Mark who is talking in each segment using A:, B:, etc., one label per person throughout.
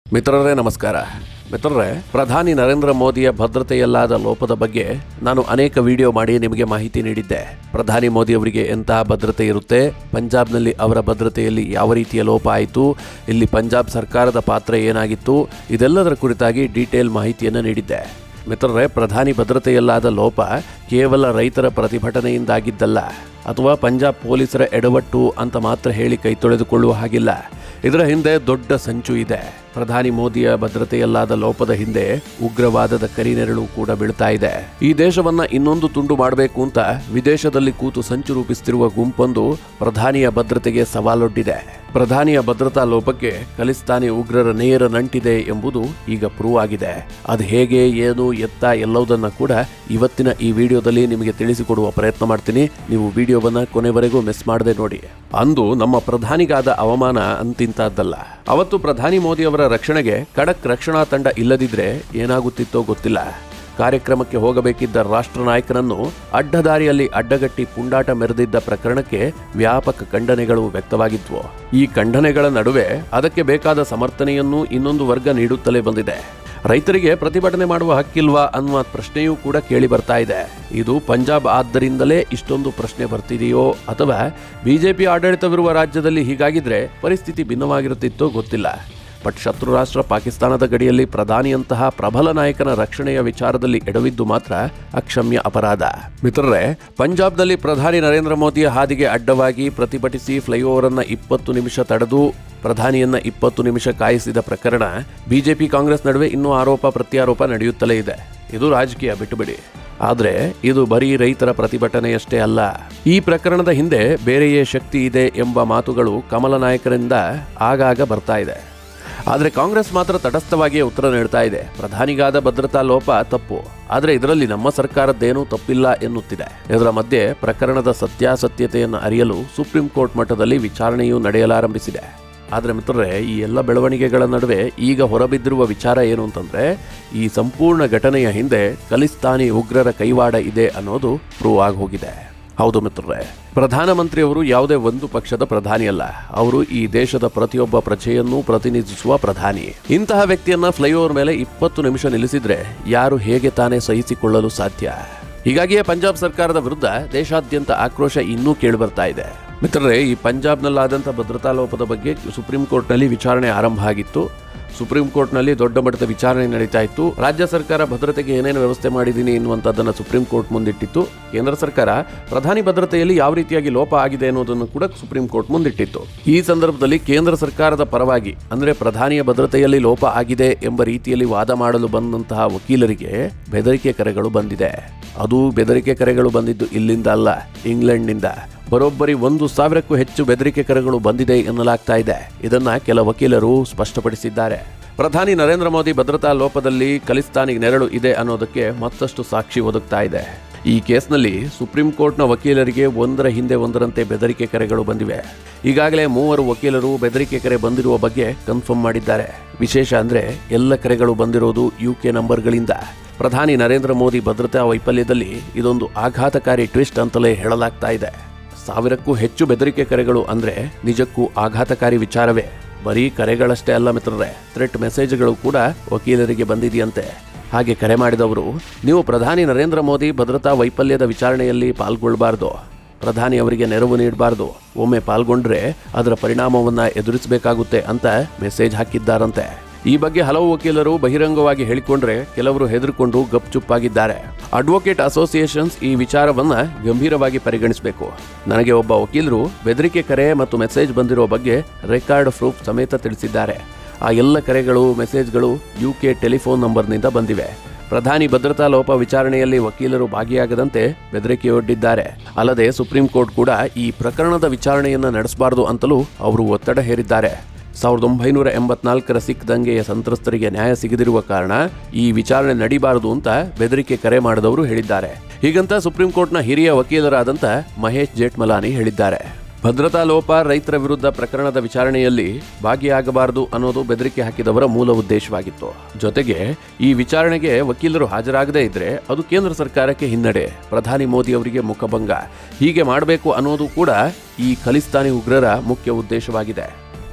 A: ಮಿತ್ರರೇ ನಮಸ್ಕಾರ ಮಿತ್ರರೇ ಪ್ರಧಾನಿ ನರೇಂದ್ರ ಮೋದಿಯ ಭದ್ರತೆಯಲ್ಲಾದ ಲೋಪದ ಬಗ್ಗೆ ನಾನು ಅನೇಕ ವಿಡಿಯೋ ಮಾಡಿ ನಿಮಗೆ ಮಾಹಿತಿ ನೀಡಿದ್ದೆ ಪ್ರಧಾನಿ ಮೋದಿ ಅವರಿಗೆ ಎಂತಹ ಭದ್ರತೆ ಇರುತ್ತೆ ಪಂಜಾಬ್ನಲ್ಲಿ ಅವರ ಭದ್ರತೆಯಲ್ಲಿ ಯಾವ ರೀತಿಯ ಲೋಪ ಆಯಿತು ಇಲ್ಲಿ ಪಂಜಾಬ್ ಸರ್ಕಾರದ ಪಾತ್ರ ಏನಾಗಿತ್ತು ಇದೆಲ್ಲದರ ಕುರಿತಾಗಿ ಡೀಟೇಲ್ ಮಾಹಿತಿಯನ್ನು ನೀಡಿದ್ದೆ ಮಿತ್ರರೇ ಪ್ರಧಾನಿ ಭದ್ರತೆಯಲ್ಲಾದ ಲೋಪ ಕೇವಲ ರೈತರ ಪ್ರತಿಭಟನೆಯಿಂದಾಗಿದ್ದಲ್ಲ ಅಥವಾ ಪಂಜಾಬ್ ಪೊಲೀಸರ ಎಡವಟ್ಟು ಅಂತ ಮಾತ್ರ ಹೇಳಿ ಕೈ ತೊಳೆದುಕೊಳ್ಳುವ ಹಾಗಿಲ್ಲ ಇದರ ಹಿಂದೆ ದೊಡ್ಡ ಸಂಚು ಇದೆ ಪ್ರಧಾನಿ ಮೋದಿಯ ಭದ್ರತೆಯಲ್ಲಾದ ಲೋಪದ ಹಿಂದೆ ಉಗ್ರವಾದದ ಕರಿನೆರಳು ಕೂಡ ಬೀಳ್ತಾ ಇದೆ ಈ ದೇಶವನ್ನ ಇನ್ನೊಂದು ತುಂಡು ಮಾಡಬೇಕು ಅಂತ ವಿದೇಶದಲ್ಲಿ ಕೂತು ಸಂಚು ರೂಪಿಸುತ್ತಿರುವ ಗುಂಪೊಂದು ಪ್ರಧಾನಿಯ ಭದ್ರತೆಗೆ ಸವಾಲೊಡ್ಡಿದೆ ಪ್ರಧಾನಿಯ ಭದ್ರತಾ ಲೋಪಕ್ಕೆ ಖಲಿಸ್ತಾನಿ ಉಗ್ರರ ನೇರ ನಂಟಿದೆ ಎಂಬುದು ಈಗ ಪ್ರೂವ್ ಆಗಿದೆ ಅದು ಹೇಗೆ ಏನು ಎತ್ತ ಎಲ್ಲವುದನ್ನ ಕೂಡ ಇವತ್ತಿನ ಈ ವಿಡಿಯೋದಲ್ಲಿ ನಿಮಗೆ ತಿಳಿಸಿಕೊಡುವ ಪ್ರಯತ್ನ ಮಾಡ್ತೀನಿ ನೀವು ವಿಡಿಯೋವನ್ನ ಕೊನೆವರೆಗೂ ಮಿಸ್ ಮಾಡದೆ ನೋಡಿ ಅಂದು ನಮ್ಮ ಪ್ರಧಾನಿಗಾದ ಅವಮಾನ ಅಂತಿಂತದ್ದಲ್ಲ ಅವತ್ತು ಪ್ರಧಾನಿ ಮೋದಿ ಅವರ ರಕ್ಷಣೆಗೆ ಖಡಕ್ ರಕ್ಷಣಾ ತಂಡ ಇಲ್ಲದಿದ್ರೆ ಏನಾಗುತ್ತಿತ್ತೋ ಗೊತ್ತಿಲ್ಲ ಕಾರ್ಯಕ್ರಮಕ್ಕೆ ಹೋಗಬೇಕಿದ್ದ ರಾಷ್ಟ್ರ ನಾಯಕನನ್ನು ಅಡ್ಡದಾರಿಯಲ್ಲಿ ಅಡ್ಡಗಟ್ಟಿ ಪುಂಡಾಟ ಮೆರೆದಿದ್ದ ಪ್ರಕರಣಕ್ಕೆ ವ್ಯಾಪಕ ಖಂಡನೆಗಳು ವ್ಯಕ್ತವಾಗಿದ್ವು ಈ ಖಂಡನೆಗಳ ನಡುವೆ ಅದಕ್ಕೆ ಬೇಕಾದ ಸಮರ್ಥನೆಯನ್ನು ಇನ್ನೊಂದು ವರ್ಗ ನೀಡುತ್ತಲೇ ಬಂದಿದೆ ರೈತರಿಗೆ ಪ್ರತಿಭಟನೆ ಮಾಡುವ ಹಕ್ಕಿಲ್ವಾ ಅನ್ನುವ ಪ್ರಶ್ನೆಯೂ ಕೂಡ ಕೇಳಿ ಬರ್ತಾ ಇದೆ ಇದು ಪಂಜಾಬ್ ಆದ್ದರಿಂದಲೇ ಇಷ್ಟೊಂದು ಪ್ರಶ್ನೆ ಬರ್ತಿದೆಯೋ ಅಥವಾ ಬಿಜೆಪಿ ಆಡಳಿತವಿರುವ ರಾಜ್ಯದಲ್ಲಿ ಹೀಗಾಗಿದ್ರೆ ಪರಿಸ್ಥಿತಿ ಭಿನ್ನವಾಗಿರುತ್ತಿತ್ತೋ ಗೊತ್ತಿಲ್ಲ ಬಟ್ ಶತ್ರು ರಾಷ್ಟ್ರ ಪಾಕಿಸ್ತಾನದ ಗಡಿಯಲ್ಲಿ ಪ್ರಧಾನಿಯಂತಹ ಪ್ರಬಲ ನಾಯಕನ ರಕ್ಷಣೆಯ ವಿಚಾರದಲ್ಲಿ ಎಡವಿದ್ದು ಮಾತ್ರ ಅಕ್ಷಮ್ಯ ಅಪರಾಧ ಮಿತ್ರರೇ ಪಂಜಾಬ್ನಲ್ಲಿ ಪ್ರಧಾನಿ ನರೇಂದ್ರ ಮೋದಿಯ ಹಾದಿಗೆ ಅಡ್ಡವಾಗಿ ಪ್ರತಿಭಟಿಸಿ ಫ್ಲೈಓವರ್ ಅನ್ನ ಇಪ್ಪತ್ತು ನಿಮಿಷ ತಡೆದು ಪ್ರಧಾನಿಯನ್ನ ಇಪ್ಪತ್ತು ನಿಮಿಷ ಕಾಯಿಸಿದ ಪ್ರಕರಣ ಬಿಜೆಪಿ ಕಾಂಗ್ರೆಸ್ ನಡುವೆ ಇನ್ನೂ ಆರೋಪ ಪ್ರತ್ಯಾರೋಪ ನಡೆಯುತ್ತಲೇ ಇದೆ ಇದು ರಾಜಕೀಯ ಬಿಟ್ಟುಬಿಡಿ ಆದ್ರೆ ಇದು ಬರೀ ರೈತರ ಪ್ರತಿಭಟನೆಯಷ್ಟೇ ಅಲ್ಲ ಈ ಪ್ರಕರಣದ ಹಿಂದೆ ಬೇರೆಯೇ ಶಕ್ತಿ ಇದೆ ಎಂಬ ಮಾತುಗಳು ಕಮಲ ನಾಯಕರಿಂದ ಆಗಾಗ ಬರ್ತಾ ಇದೆ ಆದರೆ ಕಾಂಗ್ರೆಸ್ ಮಾತ್ರ ತಟಸ್ಥವಾಗಿಯೇ ಉತ್ತರ ನೀಡ್ತಾ ಇದೆ ಪ್ರಧಾನಿಗಾದ ಭದ್ರತಾ ಲೋಪ ತಪ್ಪು ಆದರೆ ಇದರಲ್ಲಿ ನಮ್ಮ ಸರ್ಕಾರದ್ದೇನೂ ತಪ್ಪಿಲ್ಲ ಎನ್ನುತ್ತಿದೆ ಇದರ ಮಧ್ಯೆ ಪ್ರಕರಣದ ಸತ್ಯಾಸತ್ಯತೆಯನ್ನು ಅರಿಯಲು ಸುಪ್ರೀಂ ಕೋರ್ಟ್ ಮಟ್ಟದಲ್ಲಿ ವಿಚಾರಣೆಯೂ ನಡೆಯಲಾರಂಭಿಸಿದೆ ಆದರೆ ಮಿತ್ರರೇ ಈ ಎಲ್ಲ ಬೆಳವಣಿಗೆಗಳ ನಡುವೆ ಈಗ ಹೊರಬಿದ್ದಿರುವ ವಿಚಾರ ಏನು ಅಂತಂದ್ರೆ ಈ ಸಂಪೂರ್ಣ ಘಟನೆಯ ಹಿಂದೆ ಖಲಿಸ್ತಾನಿ ಉಗ್ರರ ಕೈವಾಡ ಇದೆ ಅನ್ನೋದು ಪ್ರೂವ್ ಆಗಿ ಹೋಗಿದೆ ಹೌದು ಮಿತ್ರರೇ ಪ್ರಧಾನಮಂತ್ರಿಯವರು ಯಾವುದೇ ಒಂದು ಪಕ್ಷದ ಪ್ರಧಾನಿಯಲ್ಲ ಅವರು ಈ ದೇಶದ ಪ್ರತಿಯೊಬ್ಬ ಪ್ರಜೆಯನ್ನೂ ಪ್ರತಿನಿಧಿಸುವ ಪ್ರಧಾನಿ ಇಂತಹ ವ್ಯಕ್ತಿಯನ್ನ ಫ್ಲೈಓವರ್ ಮೇಲೆ ಇಪ್ಪತ್ತು ನಿಮಿಷ ನಿಲ್ಲಿಸಿದ್ರೆ ಯಾರು ಹೇಗೆ ತಾನೇ ಸಹಿಸಿಕೊಳ್ಳಲು ಸಾಧ್ಯ ಹೀಗಾಗಿಯೇ ಪಂಜಾಬ್ ಸರ್ಕಾರದ ವಿರುದ್ಧ ದೇಶಾದ್ಯಂತ ಆಕ್ರೋಶ ಇನ್ನೂ ಕೇಳಿಬರ್ತಾ ಇದೆ ಮಿತ್ರರೇ ಈ ಪಂಜಾಬ್ನಲ್ಲಾದಂಥ ಭದ್ರತಾ ಲೋಪದ ಬಗ್ಗೆ ಸುಪ್ರೀಂ ಕೋರ್ಟ್ನಲ್ಲಿ ವಿಚಾರಣೆ ಆರಂಭ ಆಗಿತ್ತು ಸುಪ್ರೀಂ ಕೋರ್ಟ್ನಲ್ಲಿ ದೊಡ್ಡ ಮಟ್ಟದ ವಿಚಾರಣೆ ನಡೀತಾ ಇತ್ತು ರಾಜ್ಯ ಸರ್ಕಾರ ಭದ್ರತೆಗೆ ಏನೇನು ವ್ಯವಸ್ಥೆ ಮಾಡಿದ್ದೀನಿ ಎನ್ನುವಂಥದ್ದನ್ನು ಸುಪ್ರೀಂ ಕೋರ್ಟ್ ಮುಂದಿಟ್ಟಿತ್ತು ಕೇಂದ್ರ ಸರ್ಕಾರ ಪ್ರಧಾನಿ ಭದ್ರತೆಯಲ್ಲಿ ಯಾವ ರೀತಿಯಾಗಿ ಲೋಪ ಆಗಿದೆ ಅನ್ನೋದನ್ನು ಕೂಡ ಸುಪ್ರೀಂ ಕೋರ್ಟ್ ಮುಂದಿಟ್ಟಿತ್ತು ಈ ಸಂದರ್ಭದಲ್ಲಿ ಕೇಂದ್ರ ಸರ್ಕಾರದ ಪರವಾಗಿ ಅಂದ್ರೆ ಪ್ರಧಾನಿಯ ಭದ್ರತೆಯಲ್ಲಿ ಲೋಪ ಆಗಿದೆ ಎಂಬ ರೀತಿಯಲ್ಲಿ ವಾದ ಮಾಡಲು ಬಂದಂತಹ ವಕೀಲರಿಗೆ ಬೆದರಿಕೆ ಕರೆಗಳು ಬಂದಿದೆ ಅದು ಬೆದರಿಕೆ ಕರೆಗಳು ಬಂದಿದ್ದು ಇಲ್ಲಿಂದ ಅಲ್ಲ ಇಂಗ್ಲೆಂಡ್ನಿಂದ ಬರೋಬ್ಬರಿ ಒಂದು ಸಾವಿರಕ್ಕೂ ಹೆಚ್ಚು ಬೆದರಿಕೆ ಕರೆಗಳು ಬಂದಿದೆ ಎನ್ನಲಾಗ್ತಾ ಇದೆ ಇದನ್ನ ಕೆಲ ವಕೀಲರು ಸ್ಪಷ್ಟಪಡಿಸಿದ್ದಾರೆ ಪ್ರಧಾನಿ ನರೇಂದ್ರ ಮೋದಿ ಭದ್ರತಾ ಲೋಪದಲ್ಲಿ ಖಲಿಸ್ತಾನಿಗೆ ನೆರಳು ಇದೆ ಅನ್ನೋದಕ್ಕೆ ಮತ್ತಷ್ಟು ಸಾಕ್ಷಿ ಒದಗ್ತಾ ಇದೆ ಈ ಕೇಸ್ನಲ್ಲಿ ಸುಪ್ರೀಂ ಕೋರ್ಟ್ನ ವಕೀಲರಿಗೆ ಒಂದರ ಹಿಂದೆ ಒಂದರಂತೆ ಬೆದರಿಕೆ ಕರೆಗಳು ಬಂದಿವೆ ಈಗಾಗಲೇ ಮೂವರು ವಕೀಲರು ಬೆದರಿಕೆ ಕರೆ ಬಂದಿರುವ ಬಗ್ಗೆ ಕನ್ಫರ್ಮ್ ಮಾಡಿದ್ದಾರೆ ವಿಶೇಷ ಅಂದ್ರೆ ಎಲ್ಲ ಕರೆಗಳು ಬಂದಿರೋದು ಯುಕೆ ನಂಬರ್ಗಳಿಂದ ಪ್ರಧಾನಿ ನರೇಂದ್ರ ಮೋದಿ ಭದ್ರತಾ ವೈಫಲ್ಯದಲ್ಲಿ ಇದೊಂದು ಆಘಾತಕಾರಿ ಟ್ವಿಸ್ಟ್ ಅಂತಲೇ ಹೇಳಲಾಗ್ತಾ ಇದೆ ಸಾವಿರಕ್ಕೂ ಹೆಚ್ಚು ಬೆದರಿಕೆ ಕರೆಗಳು ಅಂದ್ರೆ ನಿಜಕ್ಕೂ ಆಘಾತಕಾರಿ ವಿಚಾರವೇ ಬರೀ ಕರೆಗಳಷ್ಟೇ ಅಲ್ಲ ಮಿತ್ರರೇ ಥ್ರೆಟ್ ಮೆಸೇಜ್ಗಳು ಕೂಡ ವಕೀಲರಿಗೆ ಬಂದಿದೆಯಂತೆ ಹಾಗೆ ಕರೆ ಮಾಡಿದವರು ನೀವು ಪ್ರಧಾನಿ ನರೇಂದ್ರ ಮೋದಿ ಭದ್ರತಾ ವೈಫಲ್ಯದ ವಿಚಾರಣೆಯಲ್ಲಿ ಪಾಲ್ಗೊಳ್ಳಬಾರ್ದು ಪ್ರಧಾನಿ ಅವರಿಗೆ ನೆರವು ನೀಡಬಾರ್ದು ಒಮ್ಮೆ ಪಾಲ್ಗೊಂಡ್ರೆ ಅದರ ಪರಿಣಾಮವನ್ನ ಎದುರಿಸಬೇಕಾಗುತ್ತೆ ಅಂತ ಮೆಸೇಜ್ ಹಾಕಿದ್ದಾರಂತೆ ಈ ಬಗ್ಗೆ ಹಲವು ವಕೀಲರು ಬಹಿರಂಗವಾಗಿ ಹೇಳಿಕೊಂಡ್ರೆ ಕೆಲವರು ಹೆದರಿಕೊಂಡು ಗಪ್ಚುಪ್ಪಾಗಿದ್ದಾರೆ ಅಡ್ವೊಕೇಟ್ ಅಸೋಸಿಯೇಷನ್ಸ್ ಈ ವಿಚಾರವನ್ನ ಗಂಭೀರವಾಗಿ ಪರಿಗಣಿಸಬೇಕು ನನಗೆ ಒಬ್ಬ ವಕೀಲರು ಬೆದರಿಕೆ ಕರೆ ಮತ್ತು ಮೆಸೇಜ್ ಬಂದಿರೋ ಬಗ್ಗೆ ರೆಕಾರ್ಡ್ ಪ್ರೂಫ್ ಸಮೇತ ತಿಳಿಸಿದ್ದಾರೆ ಆ ಎಲ್ಲ ಕರೆಗಳು ಮೆಸೇಜ್ಗಳು ಯುಕೆ ಟೆಲಿಫೋನ್ ನಂಬರ್ನಿಂದ ಬಂದಿವೆ ಪ್ರಧಾನಿ ಭದ್ರತಾ ಲೋಪ ವಿಚಾರಣೆಯಲ್ಲಿ ವಕೀಲರು ಭಾಗಿಯಾಗದಂತೆ ಬೆದರಿಕೆಯೊಡ್ಡಿದ್ದಾರೆ ಅಲ್ಲದೆ ಸುಪ್ರೀಂ ಕೋರ್ಟ್ ಕೂಡ ಈ ಪ್ರಕರಣದ ವಿಚಾರಣೆಯನ್ನ ನಡೆಸಬಾರದು ಅಂತಲೂ ಅವರು ಒತ್ತಡ ಹೇರಿದ್ದಾರೆ ಸಾವಿರದ ಒಂಬೈನೂರ ಎಂಬತ್ನಾಲ್ಕರ ಸಿಖ್ ದಂಗೆಯ ಸಂತ್ರಸ್ತರಿಗೆ ನ್ಯಾಯ ಸಿಗದಿರುವ ಕಾರಣ ಈ ವಿಚಾರಣೆ ನಡಿಬಾರದು ಅಂತ ಬೆದರಿಕೆ ಕರೆ ಮಾಡಿದವರು ಹೇಳಿದ್ದಾರೆ ಹೀಗಂತ ಸುಪ್ರೀಂ ಕೋರ್ಟ್ನ ಹಿರಿಯ ವಕೀಲರಾದಂಥ ಮಹೇಶ್ ಜೇಠ್ಮಲಾನಿ ಹೇಳಿದ್ದಾರೆ ಭದ್ರತಾ ಲೋಪ ರೈತರ ವಿರುದ್ಧ ಪ್ರಕರಣದ ವಿಚಾರಣೆಯಲ್ಲಿ ಭಾಗಿಯಾಗಬಾರದು ಅನ್ನೋದು ಬೆದರಿಕೆ ಹಾಕಿದವರ ಮೂಲ ಉದ್ದೇಶವಾಗಿತ್ತು ಜೊತೆಗೆ ಈ ವಿಚಾರಣೆಗೆ ವಕೀಲರು ಹಾಜರಾಗದೇ ಇದ್ರೆ ಅದು ಕೇಂದ್ರ ಸರ್ಕಾರಕ್ಕೆ ಹಿನ್ನಡೆ ಪ್ರಧಾನಿ ಮೋದಿ ಅವರಿಗೆ ಮುಖಭಂಗ ಹೀಗೆ ಮಾಡಬೇಕು ಅನ್ನೋದು ಕೂಡ ಈ ಖಲಿಸ್ತಾನಿ ಉಗ್ರರ ಮುಖ್ಯ ಉದ್ದೇಶವಾಗಿದೆ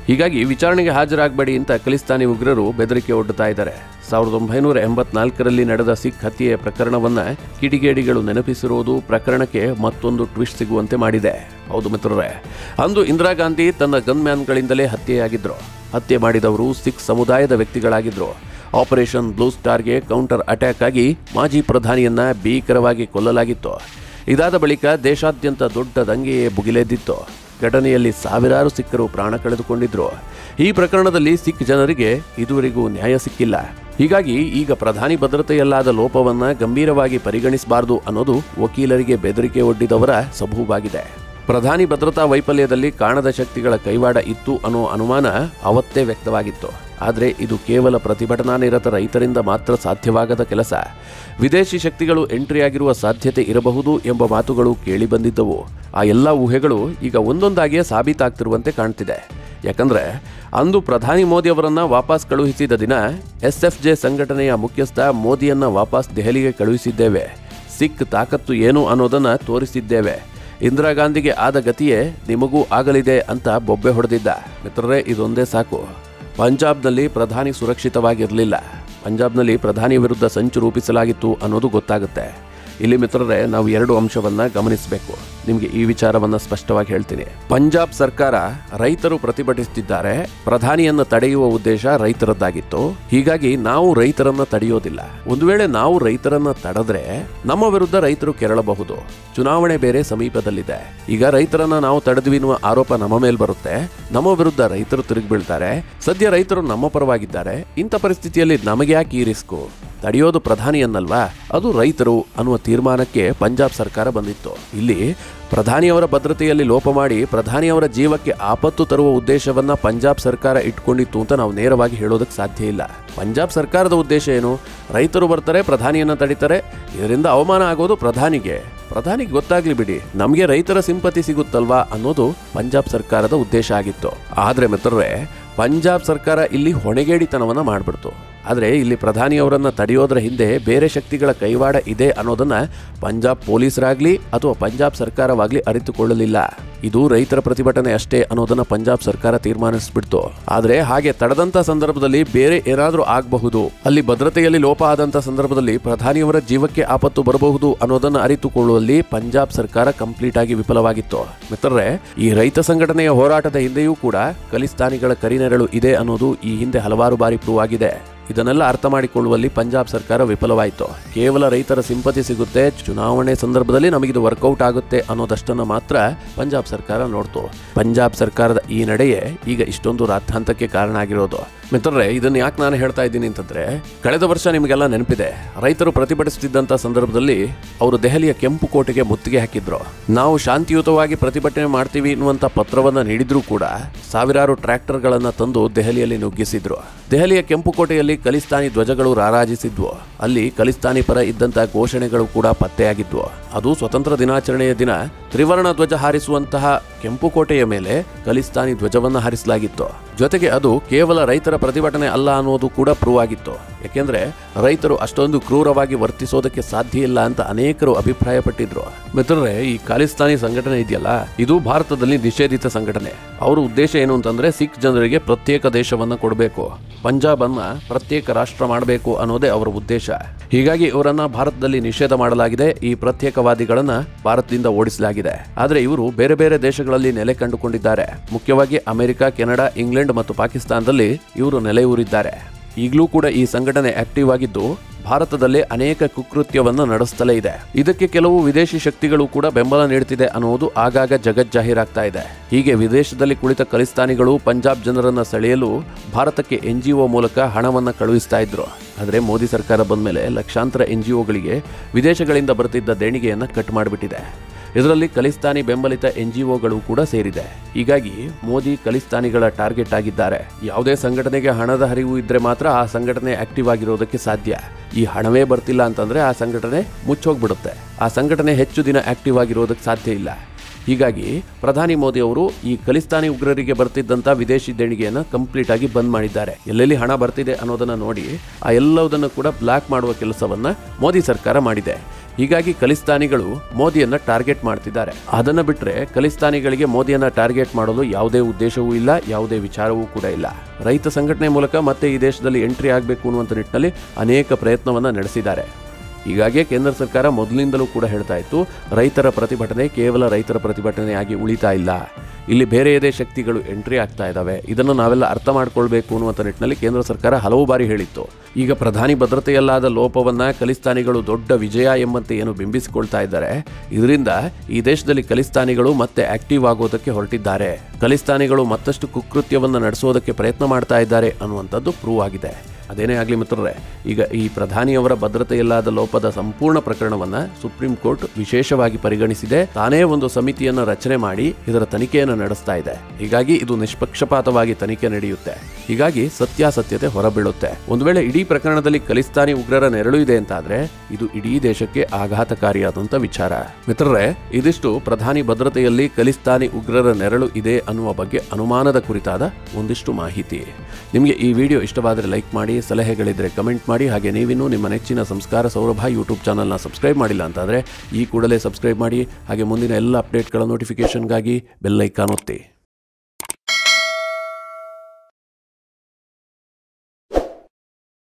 A: ಹೀಗಾಗಿ ವಿಚಾರಣೆಗೆ ಹಾಜರಾಗಬೇಡಿ ಅಂತ ಖಲಿಸ್ತಾನಿ ಉಗ್ರರು ಬೆದರಿಕೆ ಒಡ್ಡುತ್ತಾ ಇದ್ದಾರೆ ಸಾವಿರದ ಒಂಬೈನೂರ ಎಂಬತ್ನಾಲ್ಕರಲ್ಲಿ ನಡೆದ ಸಿಖ್ ಹತ್ಯೆಯ ಪ್ರಕರಣವನ್ನ ಕಿಡಿಗೇಡಿಗಳು ನೆನಪಿಸಿರುವುದು ಪ್ರಕರಣಕ್ಕೆ ಮತ್ತೊಂದು ಟ್ವಿಸ್ಟ್ ಸಿಗುವಂತೆ ಮಾಡಿದೆ ಹೌದು ಮಿತ್ರರೇ ಅಂದು ಇಂದಿರಾ ಗಾಂಧಿ ತನ್ನ ಗನ್ಮ್ಯಾನ್ಗಳಿಂದಲೇ ಹತ್ಯೆಯಾಗಿದ್ರು ಹತ್ಯೆ ಮಾಡಿದವರು ಸಿಖ್ ಸಮುದಾಯದ ವ್ಯಕ್ತಿಗಳಾಗಿದ್ರು ಆಪರೇಷನ್ ಬ್ಲೂ ಸ್ಟಾರ್ಗೆ ಕೌಂಟರ್ ಅಟ್ಯಾಕ್ ಆಗಿ ಮಾಜಿ ಪ್ರಧಾನಿಯನ್ನ ಭೀಕರವಾಗಿ ಕೊಲ್ಲಲಾಗಿತ್ತು ಇದಾದ ಬಳಿಕ ದೇಶಾದ್ಯಂತ ದೊಡ್ಡ ದಂಗೆಯೇ ಭುಗಿಲೆದ್ದಿತ್ತು ಘಟನೆಯಲ್ಲಿ ಸಾವಿರಾರು ಸಿಖ್ಖರು ಪ್ರಾಣ ಕಳೆದುಕೊಂಡಿದ್ರು ಈ ಪ್ರಕರಣದಲ್ಲಿ ಸಿಖ್ ಜನರಿಗೆ ಇದುವರೆಗೂ ನ್ಯಾಯ ಸಿಕ್ಕಿಲ್ಲ ಹೀಗಾಗಿ ಈಗ ಪ್ರಧಾನಿ ಭದ್ರತೆಯಲ್ಲಾದ ಲೋಪವನ್ನ ಗಂಭೀರವಾಗಿ ಪರಿಗಣಿಸಬಾರದು ಅನ್ನೋದು ವಕೀಲರಿಗೆ ಬೆದರಿಕೆ ಒಡ್ಡಿದವರ ಸಬೂಬಾಗಿದೆ ಪ್ರಧಾನಿ ಭದ್ರತಾ ವೈಫಲ್ಯದಲ್ಲಿ ಕಾಣದ ಶಕ್ತಿಗಳ ಕೈವಾಡ ಇತ್ತು ಅನ್ನೋ ಅನುಮಾನ ಅವತ್ತೇ ವ್ಯಕ್ತವಾಗಿತ್ತು ಆದರೆ ಇದು ಕೇವಲ ಪ್ರತಿಭಟನಾ ನಿರತ ರೈತರಿಂದ ಮಾತ್ರ ಸಾಧ್ಯವಾಗದ ಕೆಲಸ ವಿದೇಶಿ ಶಕ್ತಿಗಳು ಎಂಟ್ರಿ ಆಗಿರುವ ಸಾಧ್ಯತೆ ಇರಬಹುದು ಎಂಬ ಮಾತುಗಳು ಕೇಳಿಬಂದಿದ್ದವು ಆ ಎಲ್ಲ ಊಹೆಗಳು ಈಗ ಒಂದೊಂದಾಗಿಯೇ ಸಾಬೀತಾಗ್ತಿರುವಂತೆ ಕಾಣ್ತಿದೆ ಯಾಕಂದ್ರೆ ಅಂದು ಪ್ರಧಾನಿ ಮೋದಿ ಅವರನ್ನ ವಾಪಸ್ ಕಳುಹಿಸಿದ ದಿನ ಎಸ್ ಎಫ್ ಜೆ ಸಂಘಟನೆಯ ಮುಖ್ಯಸ್ಥ ಮೋದಿಯನ್ನ ವಾಪಸ್ ದೆಹಲಿಗೆ ಕಳುಹಿಸಿದ್ದೇವೆ ಸಿಖ್ ತಾಕತ್ತು ಏನು ಅನ್ನೋದನ್ನ ತೋರಿಸಿದ್ದೇವೆ ಇಂದಿರಾ ಗಾಂಧಿಗೆ ಆದ ಗತಿಯೇ ನಿಮಗೂ ಆಗಲಿದೆ ಅಂತ ಬೊಬ್ಬೆ ಹೊಡೆದಿದ್ದ ಮಿತ್ರರೇ ಇದೊಂದೇ ಸಾಕು ಪಂಜಾಬ್ನಲ್ಲಿ ಪ್ರಧಾನಿ ಸುರಕ್ಷಿತವಾಗಿರಲಿಲ್ಲ ಪಂಜಾಬ್ನಲ್ಲಿ ಪ್ರಧಾನಿ ವಿರುದ್ಧ ಸಂಚು ರೂಪಿಸಲಾಗಿತ್ತು ಅನ್ನೋದು ಗೊತ್ತಾಗುತ್ತೆ ಇಲ್ಲಿ ಮಿತ್ರರೇ ನಾವು ಎರಡು ಅಂಶವನ್ನ ಗಮನಿಸಬೇಕು ನಿಮಗೆ ಈ ವಿಚಾರವನ್ನ ಸ್ಪಷ್ಟವಾಗಿ ಹೇಳ್ತೀನಿ ಪಂಜಾಬ್ ಸರ್ಕಾರ ರೈತರು ಪ್ರತಿಭಟಿಸುತ್ತಿದ್ದಾರೆ ಪ್ರಧಾನಿಯನ್ನ ತಡೆಯುವ ಉದ್ದೇಶ ರೈತರದ್ದಾಗಿತ್ತು ಹೀಗಾಗಿ ನಾವು ರೈತರನ್ನ ತಡೆಯೋದಿಲ್ಲ ಒಂದು ವೇಳೆ ನಾವು ರೈತರನ್ನ ತಡೆದ್ರೆ ನಮ್ಮ ವಿರುದ್ಧ ರೈತರು ಕೆರಳಬಹುದು ಚುನಾವಣೆ ಬೇರೆ ಸಮೀಪದಲ್ಲಿದೆ ಈಗ ರೈತರನ್ನ ನಾವು ತಡೆದ್ವಿ ಎನ್ನುವ ಆರೋಪ ನಮ್ಮ ಮೇಲೆ ಬರುತ್ತೆ ನಮ್ಮ ವಿರುದ್ಧ ರೈತರು ತಿರುಗಿ ಬೀಳ್ತಾರೆ ಸದ್ಯ ರೈತರು ನಮ್ಮ ಪರವಾಗಿದ್ದಾರೆ ಇಂಥ ಪರಿಸ್ಥಿತಿಯಲ್ಲಿ ನಮಗೆ ಯಾಕೆ ಈ ರಿಸ್ಕು ತಡೆಯೋದು ಪ್ರಧಾನಿಯನ್ನಲ್ವಾ ಅದು ರೈತರು ಅನ್ನುವ ತೀರ್ಮಾನಕ್ಕೆ ಪಂಜಾಬ್ ಸರ್ಕಾರ ಬಂದಿತ್ತು ಇಲ್ಲಿ ಪ್ರಧಾನಿಯವರ ಭದ್ರತೆಯಲ್ಲಿ ಲೋಪ ಮಾಡಿ ಪ್ರಧಾನಿಯವರ ಜೀವಕ್ಕೆ ಆಪತ್ತು ತರುವ ಉದ್ದೇಶವನ್ನ ಪಂಜಾಬ್ ಸರ್ಕಾರ ಇಟ್ಕೊಂಡಿತ್ತು ಅಂತ ನಾವು ನೇರವಾಗಿ ಹೇಳೋದಕ್ಕೆ ಸಾಧ್ಯ ಇಲ್ಲ ಪಂಜಾಬ್ ಸರ್ಕಾರದ ಉದ್ದೇಶ ಏನು ರೈತರು ಬರ್ತಾರೆ ಪ್ರಧಾನಿಯನ್ನ ತಡಿತಾರೆ ಇದರಿಂದ ಅವಮಾನ ಆಗೋದು ಪ್ರಧಾನಿಗೆ ಪ್ರಧಾನಿಗೆ ಗೊತ್ತಾಗ್ಲಿ ಬಿಡಿ ನಮಗೆ ರೈತರ ಸಿಂಪತಿ ಸಿಗುತ್ತಲ್ವಾ ಅನ್ನೋದು ಪಂಜಾಬ್ ಸರ್ಕಾರದ ಉದ್ದೇಶ ಆಗಿತ್ತು ಆದ್ರೆ ಮಿತ್ರರೇ ಪಂಜಾಬ್ ಸರ್ಕಾರ ಇಲ್ಲಿ ಹೊಣೆಗೇಡಿತನವನ್ನ ಮಾಡ್ಬಿಡ್ತು ಆದರೆ ಇಲ್ಲಿ ಪ್ರಧಾನಿಯವರನ್ನ ತಡೆಯೋದ್ರ ಹಿಂದೆ ಬೇರೆ ಶಕ್ತಿಗಳ ಕೈವಾಡ ಇದೆ ಅನ್ನೋದನ್ನ ಪಂಜಾಬ್ ಪೊಲೀಸರಾಗ್ಲಿ ಅಥವಾ ಪಂಜಾಬ್ ಸರ್ಕಾರವಾಗ್ಲಿ ಅರಿತುಕೊಳ್ಳಲಿಲ್ಲ ಇದು ರೈತರ ಪ್ರತಿಭಟನೆ ಅಷ್ಟೇ ಅನ್ನೋದನ್ನ ಪಂಜಾಬ್ ಸರ್ಕಾರ ತೀರ್ಮಾನಿಸ್ಬಿಡ್ತು ಆದ್ರೆ ಹಾಗೆ ತಡೆದಂತ ಸಂದರ್ಭದಲ್ಲಿ ಬೇರೆ ಏನಾದ್ರೂ ಆಗಬಹುದು ಅಲ್ಲಿ ಭದ್ರತೆಯಲ್ಲಿ ಲೋಪ ಆದಂತ ಸಂದರ್ಭದಲ್ಲಿ ಪ್ರಧಾನಿಯವರ ಜೀವಕ್ಕೆ ಆಪತ್ತು ಬರಬಹುದು ಅನ್ನೋದನ್ನ ಅರಿತುಕೊಳ್ಳುವಲ್ಲಿ ಪಂಜಾಬ್ ಸರ್ಕಾರ ಕಂಪ್ಲೀಟ್ ಆಗಿ ವಿಫಲವಾಗಿತ್ತು ಮಿತ್ರರೇ ಈ ರೈತ ಸಂಘಟನೆಯ ಹೋರಾಟದ ಹಿಂದೆಯೂ ಕೂಡ ಖಲಿಸ್ತಾನಿಗಳ ಕರಿನೆರಳು ಇದೆ ಅನ್ನೋದು ಈ ಹಿಂದೆ ಹಲವಾರು ಬಾರಿ ಪ್ರೂವ್ ಆಗಿದೆ ಇದನ್ನೆಲ್ಲ ಅರ್ಥ ಮಾಡಿಕೊಳ್ಳುವಲ್ಲಿ ಪಂಜಾಬ್ ಸರ್ಕಾರ ವಿಫಲವಾಯಿತು ಕೇವಲ ರೈತರ ಸಿಂಪತಿ ಸಿಗುತ್ತೆ ಚುನಾವಣೆ ಸಂದರ್ಭದಲ್ಲಿ ನಮಗಿದು ವರ್ಕೌಟ್ ಆಗುತ್ತೆ ಅನ್ನೋದಷ್ಟನ್ನ ಮಾತ್ರ ಪಂಜಾಬ್ ಸರ್ಕಾರ ನೋಡ್ತು ಪಂಜಾಬ್ ಸರ್ಕಾರದ ಈ ನಡೆಯೇ ಈಗ ಇಷ್ಟೊಂದು ರಾದ್ಧಾಂತಕ್ಕೆ ಕಾರಣ ಆಗಿರೋದು ಮಿತ್ರರೇ ಇದನ್ನ ಯಾಕೆ ನಾನು ಹೇಳ್ತಾ ಇದ್ದೀನಿ ಅಂತಂದ್ರೆ ಕಳೆದ ವರ್ಷ ನಿಮಗೆಲ್ಲ ನೆನಪಿದೆ ರೈತರು ಪ್ರತಿಭಟಿಸುತ್ತಿದ್ದಂತ ಸಂದರ್ಭದಲ್ಲಿ ಅವರು ದೆಹಲಿಯ ಕೆಂಪು ಕೋಟೆಗೆ ಮುತ್ತಿಗೆ ಹಾಕಿದ್ರು ನಾವು ಶಾಂತಿಯುತವಾಗಿ ಪ್ರತಿಭಟನೆ ಮಾಡ್ತೀವಿ ಎನ್ನುವಂತ ಪತ್ರವನ್ನ ನೀಡಿದ್ರೂ ಕೂಡ ಸಾವಿರಾರು ಟ್ರ್ಯಾಕ್ಟರ್ಗಳನ್ನ ತಂದು ದೆಹಲಿಯಲ್ಲಿ ನುಗ್ಗಿಸಿದ್ರು ದೆಹಲಿಯ ಕೆಂಪು ಕೋಟೆಯಲ್ಲಿ ಖಲಿಸ್ತಾನಿ ಧ್ವಜಗಳು ರಾರಾಜಿಸಿದ್ವು ಅಲ್ಲಿ ಖಲಿಸ್ತಾನಿ ಪರ ಇದ್ದಂತಹ ಘೋಷಣೆಗಳು ಕೂಡ ಪತ್ತೆಯಾಗಿದ್ವು ಅದು ಸ್ವತಂತ್ರ ದಿನಾಚರಣೆಯ ದಿನ ತ್ರಿವರ್ಣ ಧ್ವಜ ಹಾರಿಸುವಂತಹ ಕೆಂಪು ಕೋಟೆಯ ಮೇಲೆ ಖಲಿಸ್ತಾನಿ ಧ್ವಜವನ್ನ ಹಾರಿಸಲಾಗಿತ್ತು ಜೊತೆಗೆ ಅದು ಕೇವಲ ರೈತರ ಪ್ರತಿಭಟನೆ ಅಲ್ಲ ಅನ್ನೋದು ಕೂಡ ಪ್ರೂವ್ ಆಗಿತ್ತು ಯಾಕೆಂದ್ರೆ ರೈತರು ಅಷ್ಟೊಂದು ಕ್ರೂರವಾಗಿ ವರ್ತಿಸೋದಕ್ಕೆ ಸಾಧ್ಯ ಇಲ್ಲ ಅಂತ ಅನೇಕರು ಅಭಿಪ್ರಾಯಪಟ್ಟಿದ್ರು ಮಿತ್ರರೇ ಈ ಖಾಲಿಸ್ತಾನಿ ಸಂಘಟನೆ ಇದೆಯಲ್ಲ ಇದು ಭಾರತದಲ್ಲಿ ನಿಷೇಧಿತ ಸಂಘಟನೆ ಅವರ ಉದ್ದೇಶ ಏನು ಅಂತಂದ್ರೆ ಸಿಖ್ ಜನರಿಗೆ ಪ್ರತ್ಯೇಕ ದೇಶವನ್ನ ಕೊಡಬೇಕು ಪಂಜಾಬ್ ಅನ್ನ ಪ್ರತ್ಯೇಕ ರಾಷ್ಟ್ರ ಮಾಡಬೇಕು ಅನ್ನೋದೇ ಅವರ ಉದ್ದೇಶ ಹೀಗಾಗಿ ಇವರನ್ನ ಭಾರತದಲ್ಲಿ ನಿಷೇಧ ಮಾಡಲಾಗಿದೆ ಈ ಪ್ರತ್ಯೇಕವಾದಿಗಳನ್ನ ಭಾರತದಿಂದ ಓಡಿಸಲಾಗಿದೆ ಆದ್ರೆ ಇವರು ಬೇರೆ ಬೇರೆ ದೇಶಗಳಲ್ಲಿ ನೆಲೆ ಕಂಡುಕೊಂಡಿದ್ದಾರೆ ಮುಖ್ಯವಾಗಿ ಅಮೆರಿಕ ಕೆನಡಾ ಇಂಗ್ಲೆಂಡ್ ಮತ್ತು ಪಾಕಿಸ್ತಾನದಲ್ಲಿ ಇವರು ನೆಲೆಯೂರಿದ್ದಾರೆ ಈಗಲೂ ಕೂಡ ಈ ಸಂಘಟನೆ ಆಕ್ಟಿವ್ ಆಗಿದ್ದು ಭಾರತದಲ್ಲಿ ಅನೇಕ ಕುಕೃತ್ಯವನ್ನ ನಡೆಸ್ತಲೇ ಇದೆ ಇದಕ್ಕೆ ಕೆಲವು ವಿದೇಶಿ ಶಕ್ತಿಗಳು ಕೂಡ ಬೆಂಬಲ ನೀಡುತ್ತಿದೆ ಅನ್ನುವುದು ಆಗಾಗ ಜಗಜ್ಜಾಹೀರಾಗ್ತಾ ಇದೆ ಹೀಗೆ ವಿದೇಶದಲ್ಲಿ ಕುಳಿತ ಖಲಿಸ್ತಾನಿಗಳು ಪಂಜಾಬ್ ಜನರನ್ನ ಸೆಳೆಯಲು ಭಾರತಕ್ಕೆ ಎನ್ ಜಿ ಒ ಮೂಲಕ ಹಣವನ್ನ ಕಳುಹಿಸ್ತಾ ಇದ್ರು ಆದರೆ ಮೋದಿ ಸರ್ಕಾರ ಬಂದ್ಮೇಲೆ ಲಕ್ಷಾಂತರ ಎನ್ ಜಿ ಒಗಳಿಗೆ ವಿದೇಶಗಳಿಂದ ಬರ್ತಿದ್ದ ದೇಣಿಗೆಯನ್ನ ಕಟ್ ಮಾಡಿಬಿಟ್ಟಿದೆ ಇದರಲ್ಲಿ ಖಲಿಸ್ತಾನಿ ಬೆಂಬಲಿತ ಎನ್ ಜಿ ಒಗಳು ಕೂಡ ಸೇರಿದೆ ಹೀಗಾಗಿ ಮೋದಿ ಖಲಿಸ್ತಾನಿಗಳ ಟಾರ್ಗೆಟ್ ಆಗಿದ್ದಾರೆ ಯಾವುದೇ ಸಂಘಟನೆಗೆ ಹಣದ ಹರಿವು ಇದ್ರೆ ಮಾತ್ರ ಆ ಸಂಘಟನೆ ಆಕ್ಟಿವ್ ಆಗಿರೋದಕ್ಕೆ ಸಾಧ್ಯ ಈ ಹಣವೇ ಬರ್ತಿಲ್ಲ ಅಂತಂದ್ರೆ ಆ ಸಂಘಟನೆ ಮುಚ್ಚೋಗ್ಬಿಡುತ್ತೆ ಆ ಸಂಘಟನೆ ಹೆಚ್ಚು ದಿನ ಆಕ್ಟಿವ್ ಆಗಿರೋದಕ್ಕೆ ಸಾಧ್ಯ ಇಲ್ಲ ಹೀಗಾಗಿ ಪ್ರಧಾನಿ ಮೋದಿ ಅವರು ಈ ಖಲಿಸ್ತಾನಿ ಉಗ್ರರಿಗೆ ಬರ್ತಿದ್ದಂತ ವಿದೇಶಿ ದೇಣಿಗೆಯನ್ನು ಕಂಪ್ಲೀಟ್ ಆಗಿ ಬಂದ್ ಮಾಡಿದ್ದಾರೆ ಎಲ್ಲೆಲ್ಲಿ ಹಣ ಬರ್ತಿದೆ ಅನ್ನೋದನ್ನ ನೋಡಿ ಆ ಎಲ್ಲವುದನ್ನು ಕೂಡ ಬ್ಲಾಕ್ ಮಾಡುವ ಕೆಲಸವನ್ನ ಮೋದಿ ಸರ್ಕಾರ ಮಾಡಿದೆ ಹೀಗಾಗಿ ಖಲಿಸ್ತಾನಿಗಳು ಮೋದಿಯನ್ನ ಟಾರ್ಗೆಟ್ ಮಾಡ್ತಿದ್ದಾರೆ ಅದನ್ನ ಬಿಟ್ರೆ ಖಲಿಸ್ತಾನಿಗಳಿಗೆ ಮೋದಿಯನ್ನ ಟಾರ್ಗೆಟ್ ಮಾಡಲು ಯಾವುದೇ ಉದ್ದೇಶವೂ ಇಲ್ಲ ಯಾವುದೇ ವಿಚಾರವೂ ಕೂಡ ಇಲ್ಲ ರೈತ ಸಂಘಟನೆ ಮೂಲಕ ಮತ್ತೆ ಈ ದೇಶದಲ್ಲಿ ಎಂಟ್ರಿ ಆಗಬೇಕು ಅನ್ನುವಂಥ ನಿಟ್ಟಿನಲ್ಲಿ ಅನೇಕ ಪ್ರಯತ್ನವನ್ನ ನಡೆಸಿದ್ದಾರೆ ಹೀಗಾಗಿ ಕೇಂದ್ರ ಸರ್ಕಾರ ಮೊದಲಿಂದಲೂ ಕೂಡ ಹೇಳ್ತಾ ಇತ್ತು ರೈತರ ಪ್ರತಿಭಟನೆ ಕೇವಲ ರೈತರ ಪ್ರತಿಭಟನೆಯಾಗಿ ಉಳಿತಾ ಇಲ್ಲ ಇಲ್ಲಿ ಬೇರೆಯದೇ ಶಕ್ತಿಗಳು ಎಂಟ್ರಿ ಆಗ್ತಾ ಇದ್ದಾವೆ ಇದನ್ನು ನಾವೆಲ್ಲ ಅರ್ಥ ಮಾಡ್ಕೊಳ್ಬೇಕು ಅನ್ನುವಂಥ ನಿಟ್ಟಿನಲ್ಲಿ ಕೇಂದ್ರ ಸರ್ಕಾರ ಹಲವು ಬಾರಿ ಹೇಳಿತ್ತು ಈಗ ಪ್ರಧಾನಿ ಭದ್ರತೆಯಲ್ಲಾದ ಲೋಪವನ್ನ ಖಲಿಸ್ತಾನಿಗಳು ದೊಡ್ಡ ವಿಜಯ ಎಂಬಂತೆ ಏನು ಬಿಂಬಿಸಿಕೊಳ್ತಾ ಇದ್ದಾರೆ ಇದರಿಂದ ಈ ದೇಶದಲ್ಲಿ ಖಲಿಸ್ತಾನಿಗಳು ಮತ್ತೆ ಆಕ್ಟಿವ್ ಆಗೋದಕ್ಕೆ ಹೊರಟಿದ್ದಾರೆ ಖಲಿಸ್ತಾನಿಗಳು ಮತ್ತಷ್ಟು ಕುಕೃತ್ಯವನ್ನ ನಡೆಸೋದಕ್ಕೆ ಪ್ರಯತ್ನ ಮಾಡ್ತಾ ಇದ್ದಾರೆ ಅನ್ನುವಂಥದ್ದು ಪ್ರೂವ್ ಆಗಿದೆ ಅದೇನೇ ಆಗಲಿ ಮಿತ್ರರೇ ಈಗ ಈ ಪ್ರಧಾನಿಯವರ ಭದ್ರತೆಯಲ್ಲಾದ ಲೋಪದ ಸಂಪೂರ್ಣ ಪ್ರಕರಣವನ್ನ ಸುಪ್ರೀಂ ಕೋರ್ಟ್ ವಿಶೇಷವಾಗಿ ಪರಿಗಣಿಸಿದೆ ತಾನೇ ಒಂದು ಸಮಿತಿಯನ್ನು ರಚನೆ ಮಾಡಿ ಇದರ ತನಿಖೆಯನ್ನು ನಡೆಸ್ತಾ ಇದೆ ಹೀಗಾಗಿ ಇದು ನಿಷ್ಪಕ್ಷಪಾತವಾಗಿ ತನಿಖೆ ನಡೆಯುತ್ತೆ ಹೀಗಾಗಿ ಸತ್ಯಾಸತ್ಯತೆ ಹೊರಬೀಳುತ್ತೆ ಒಂದು ವೇಳೆ ಇಡೀ ಪ್ರಕರಣದಲ್ಲಿ ಖಲಿಸ್ತಾನಿ ಉಗ್ರರ ನೆರಳು ಇದೆ ಅಂತಾದ್ರೆ ಇದು ಇಡೀ ದೇಶಕ್ಕೆ ಆಘಾತಕಾರಿಯಾದಂತ ವಿಚಾರ ಮಿತ್ರರೇ ಇದಿಷ್ಟು ಪ್ರಧಾನಿ ಭದ್ರತೆಯಲ್ಲಿ ಖಲಿಸ್ತಾನಿ ಉಗ್ರರ ನೆರಳು ಇದೆ ಅನ್ನುವ ಬಗ್ಗೆ ಅನುಮಾನದ ಕುರಿತಾದ ಒಂದಿಷ್ಟು ಮಾಹಿತಿ ನಿಮಗೆ ಈ ವಿಡಿಯೋ ಇಷ್ಟವಾದರೆ ಲೈಕ್ ಮಾಡಿ ಸಲಹೆಗಳಿದ್ರೆ ಕಮೆಂಟ್ ಮಾಡಿ ಹಾಗೆ ನೀವಿನ್ನೂ ನಿಮ್ಮ ನೆಚ್ಚಿನ ಸಂಸ್ಕಾರ ಸೌರಭ ಯೂಟ್ಯೂಬ್ ಚಾನಲ್ನ ಸಬ್ಸ್ಕ್ರೈಬ್ ಮಾಡಿಲ್ಲ ಅಂತಾದರೆ ಈ ಕೂಡಲೇ ಸಬ್ಸ್ಕ್ರೈಬ್ ಮಾಡಿ ಹಾಗೆ ಮುಂದಿನ ಎಲ್ಲ ಅಪ್ಡೇಟ್ಗಳ ನೋಟಿಫಿಕೇಷನ್ಗಾಗಿ ಬೆಲ್ ಐಕಾನ್ ಒತ್ತಿ